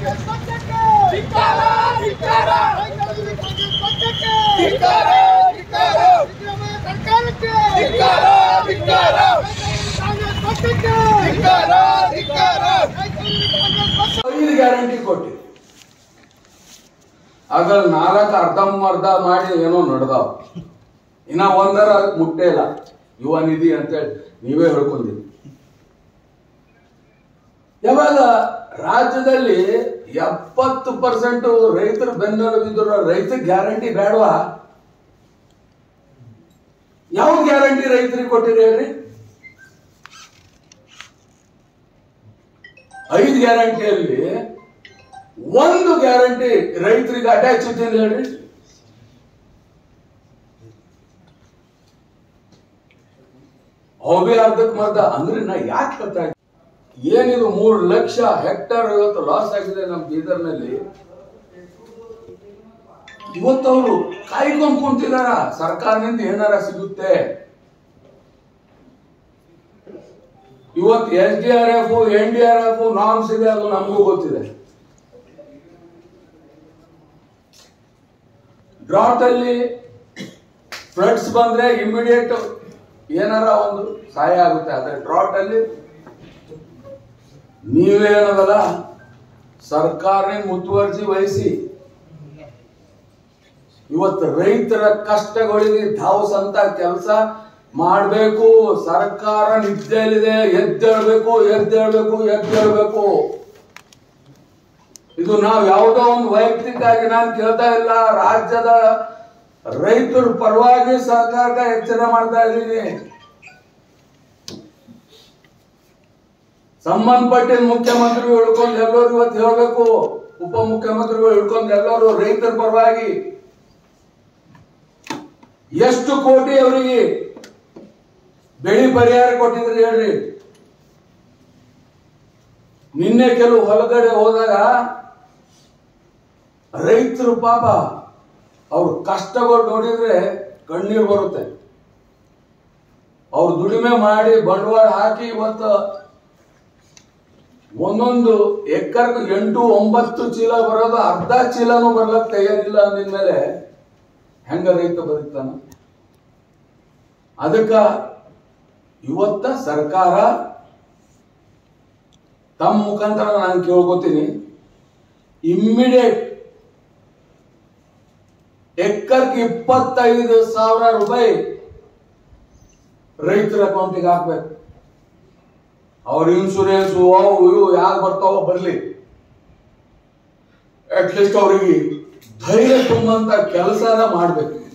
ಧಿಕ್ಕಾರ, ಧಿಕ್ಕಾರ. ಧಿಕ್ಕಾರ, ಧಿಕ್ಕಾರ. ಧಿಕ್ಕಾರ, ಧಿಕ್ಕಾರ. ಧಿಕ್ಕಾರ, ಧಿಕ್ಕಾರ. ಐದು ಗ್ಯಾರಂಟಿ ಕೊಟ್ಟಿ ಅದ್ರಲ್ಲಿ ನಾಲ್ಕು ಅರ್ಧಂಬರ್ಧ ಮಾಡಿ ಏನೋ ನಡೆದಾವ್ ಇನ್ನ ಒಂದರ ಮುಟ್ಟೇ ಇಲ್ಲ ಯುವ ನಿಧಿ ಅಂತೇಳಿ ನೀವೇ ಹೇಳ್ಕೊಂಡಿ ಯಾವಾಗ ರಾಜ್ಯದಲ್ಲಿ ಎಪ್ಪತ್ತು ಪರ್ಸೆಂಟ್ ರೈತರ ಬೆನ್ನೆಲುಬಿದ್ರು ರೈತ ಗ್ಯಾರಂಟಿ ಬೇಡವಾ ಯಾವ ಗ್ಯಾರಂಟಿ ರೈತರಿಗೆ ಕೊಟ್ಟಿರಿ ಹೇಳ್ರಿ ಐದು ಗ್ಯಾರಂಟಿಯಲ್ಲಿ ಒಂದು ಗ್ಯಾರಂಟಿ ರೈತರಿಗೆ ಅಟ್ಯಾಚ್ ಇದ್ದೇನೆ ಹೇಳ್ರಿ ಅವೆ ಅರ್ಧಕ್ಕೆ ಮರ್ಧ ಅಂದ್ರೆ ನಾ ಯಾಕೆ ಹೇಳ್ತಾ ಇದ್ದೀನಿ? ಏನಿದು ಮೂರು ಲಕ್ಷ ಹೆಕ್ಟರ್ ಇವತ್ತು ಲಾಸ್ ಆಗಿದೆ ನಮ್ಮ ಬೀದರ್ನಲ್ಲಿ ಇವತ್ತು ಅವರು ಕಾಯ್ಕೊಂಡ್ ಕುಂತಿದಾರ ಸರ್ಕಾರದಿಂದ ಏನಾರ ಸಿಗುತ್ತೆ ಇವತ್ತು S D R F N D R F norms ಇದೆ ಅದು ನಮಗೂ ಗೊತ್ತಿದೆ ಡ್ರಾಟ್ ಅಲ್ಲಿ ಫ್ಲಡ್ಸ್ ಬಂದ್ರೆ ಇಮಿಡಿಯೇಟ್ ಏನಾರ ಒಂದು ಸಹಾಯ ಆಗುತ್ತೆ ಆದ್ರೆ ಡ್ರಾಟ್ ಅಲ್ಲಿ ನೀವೇನದಲ್ಲ ಸರ್ಕಾರ ಮುತುವರ್ಜಿ ವಹಿಸಿ ಇವತ್ತು ರೈತರ ಕಷ್ಟಗಳಿಗೆ ಧಾವಸಂತ ಕೆಲಸ ಮಾಡಬೇಕು ಸರ್ಕಾರ ನಿದ್ದೆಯಲ್ಲಿದೆ ಎದ್ದೇಳ್ಬೇಕು ಎದ್ದೇಳ್ಬೇಕು ಎದ್ದೇಳ್ಬೇಕು ಇದು ನಾವು ಯಾವುದೋ ಒಂದು ವೈಯಕ್ತಿಕವಾಗಿ ನಾನು ಕೇಳ್ತಾ ಇಲ್ಲ ರಾಜ್ಯದ ರೈತರ ಪರವಾಗಿ ಸರ್ಕಾರಕ್ಕೆ ಎಚ್ಚರ ಮಾಡ್ತಾ ಇದ್ದೀನಿ ಸಂಬಂಧಪಟ್ಟಿದ ಮುಖ್ಯಮಂತ್ರಿಗಳು ಹಿಡ್ಕೊಂಡು ಎಲ್ಲರೂ ಇವತ್ತು ಹೇಳ್ಬೇಕು ಉಪ ಮುಖ್ಯಮಂತ್ರಿಗಳು ಹಿಡ್ಕೊಂಡು ಎಲ್ಲರೂ ರೈತರ ಪರವಾಗಿ ಎಷ್ಟು ಕೋಟಿ ಅವರಿಗೆ ಬೆಳಿ ಪರಿಹಾರ ಕೊಟ್ಟಿದ್ರಿ ಹೇಳ್ರಿ ನಿನ್ನೆ ಕೆಲವು ಹೊಲಗಡೆ ಹೋದಾಗ ರೈತರು ಪಾಪ ಅವ್ರ ಕಷ್ಟಗಳು ನೋಡಿದ್ರೆ ಕಣ್ಣೀರು ಬರುತ್ತೆ ಅವ್ರು ದುಡಿಮೆ ಮಾಡಿ ಬಂಡವಾಳ ಹಾಕಿ ಇವತ್ತು ಒಂದೊಂದು ಎಕರ್ಗೆ ಎಂಟು ಒಂಬತ್ತು ಚೀಲ ಬರೋದು ಅರ್ಧ ಚೀಲನೂ ಬರ್ಲಕ್ ತಯಾರಿಲ್ಲ ಅಂದಿದ್ಮೇಲೆ ಹೆಂಗ ರೈತ ಬದುಕ್ತಾನ ಅದಕ್ಕ ಇವತ್ತ ಸರ್ಕಾರ ತಮ್ಮ ಮುಖಾಂತರ ನಾನು ಕೇಳ್ಕೊತೀನಿ ಇಮ್ಮಿಡಿಯೇಟ್ ಎಕ್ಕರ್ಗೆ ಇಪ್ಪತ್ತೈದು ಸಾವಿರ ರೂಪಾಯಿ ರೈತರ ಅಕೌಂಟಿಗೆ ಹಾಕ್ಬೇಕು ಅವ್ರ ಇನ್ಶೂರೆನ್ಸ್ ಅವು ಇವು ಯಾರು ಬರ್ತಾವೋ ಬರ್ಲಿ ಅಟ್ಲೀಸ್ಟ್ ಅವರಿಗೆ ಧೈರ್ಯ ತುಂಬಂತ ಕೆಲಸನ ಮಾಡ್ಬೇಕು